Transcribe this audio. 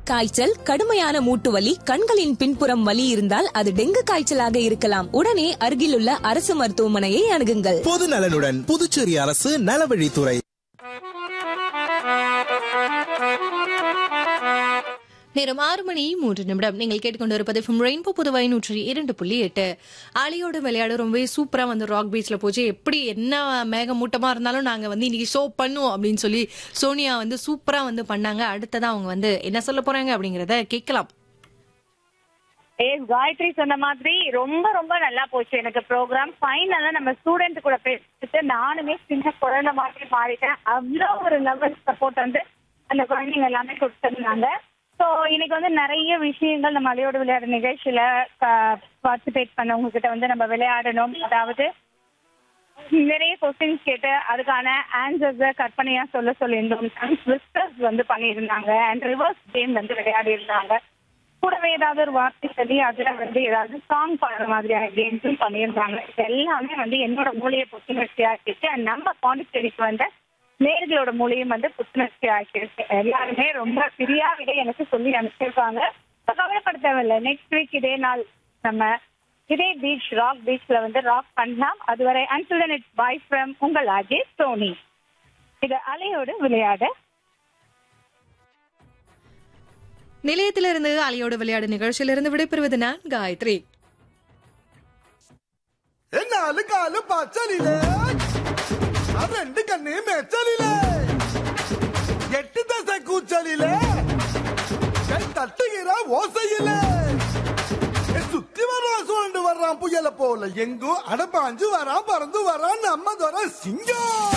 காய்ச்சல் கடுமையான மூட்டு வலி கண்களின் பின்புறம் வலி இருந்தால் அது டெங்கு காய்ச்சலாக இருக்கலாம் உடனே அருகிலுள்ள அரசு மருத்துவமனையை அணுகுங்கள் பொது நலனுடன் புதுச்சேரி அரசு நலவழித்துறை நேரம் ஆறு மணி மூன்று நிமிடம் நீங்கள் கேட்டுக்கொண்டிருப்பது ஃபிம் ரெயின்போ புதுவை நூற்றி இரண்டு புள்ளி எட்டு அலியோட விளையாட ரொம்பவே சூப்பரா வந்து ராக் பீச்ல போச்சு எப்படி என்ன மேகமூட்டமா இருந்தாலும் நாங்க வந்து இன்னைக்கு ஷோ பண்ணுவோம் அப்படின்னு சொல்லி சோனியா வந்து சூப்பரா வந்து பண்ணாங்க அடுத்ததா அவங்க வந்து என்ன சொல்ல போறாங்க அப்படிங்கறத கேட்கலாம் ஏஸ் காயத்ரி சொன்ன மாதிரி ரொம்ப ரொம்ப நல்லா போச்சு எனக்கு ப்ரோக்ராம் ஃபைனலா நம்ம ஸ்டூடெண்ட் கூட பேசிட்டு நானுமே சின்ன குழந்தை மாதிரி மாறிட்டேன் அவ்வளோ ஒரு லெவல் சப்போர்ட் வந்து அந்த குழந்தைங்க எல்லாமே கொடுத்துருந்தாங்க ஸோ இன்னைக்கு வந்து நிறைய விஷயங்கள் நம்ம அலையோட விளையாடு நிகழ்ச்சியில பார்ட்டிசிபேட் பண்ணவங்க கிட்ட வந்து நம்ம விளையாடணும் அதாவது நிறைய கொஸ்டின்ஸ் கேட்டு அதுக்கான ஆன்சர்ஸ கற்பனையா சொல்ல சொல்லியிருந்தோம் ட்விஸ்டர்ஸ் வந்து பண்ணியிருந்தாங்க அண்ட் ரிவர்ஸ் கேம் வந்து விளையாடி இருந்தாங்க கூடவே ஏதாவது ஒரு வார்த்தை சொல்லி அதுல வந்து ஏதாவது சாங் பாடுற மாதிரியான கேம்ஸும் பண்ணியிருந்தாங்க இது எல்லாமே வந்து என்னோட மூளையை புத்துணர்ச்சி ஆக்கிடுச்சு அண்ட் நம்ம பாண்டிச்சேரிக்கு வந்த நேர்களோட மூலியம் வந்து புத்துணர்ச்சி ஆக்கிடுச்சு எல்லாருமே ரொம்ப ஃப்ரீயா விட எனக்கு சொல்லி அனுப்பிச்சிருக்காங்க இப்ப கவலைப்பட தேவையில்லை நெக்ஸ்ட் வீக் இதே நாள் நம்ம இதே பீச் ராக் பீச்ல வந்து ராக் பண்ணலாம் அதுவரை அன்டில் இட்ஸ் பாய் ஃப்ரம் உங்கள் அஜய் சோனி இது அலையோடு விளையாட நிலையத்திலிருந்து அலியோட விளையாடு நிகழ்ச்சியிலிருந்து விடைபெறுவது நான் காயத்ரி നാല് കാല് പച്ചലിലേ ആ രണ്ട് കണ്ണേ മെച്ചലിലേ എട്ട് ദശ കൂച്ചലിലേ കൈ തട്ടുകിற ஓசையிலே ஏ, சுத்தி வர்றான் சுழண்டு வர்றான் புயல போல எங்கோ அடப்பாஞ்சு வரான் பறந்து வரான் நம்ம துறை சிங்கம்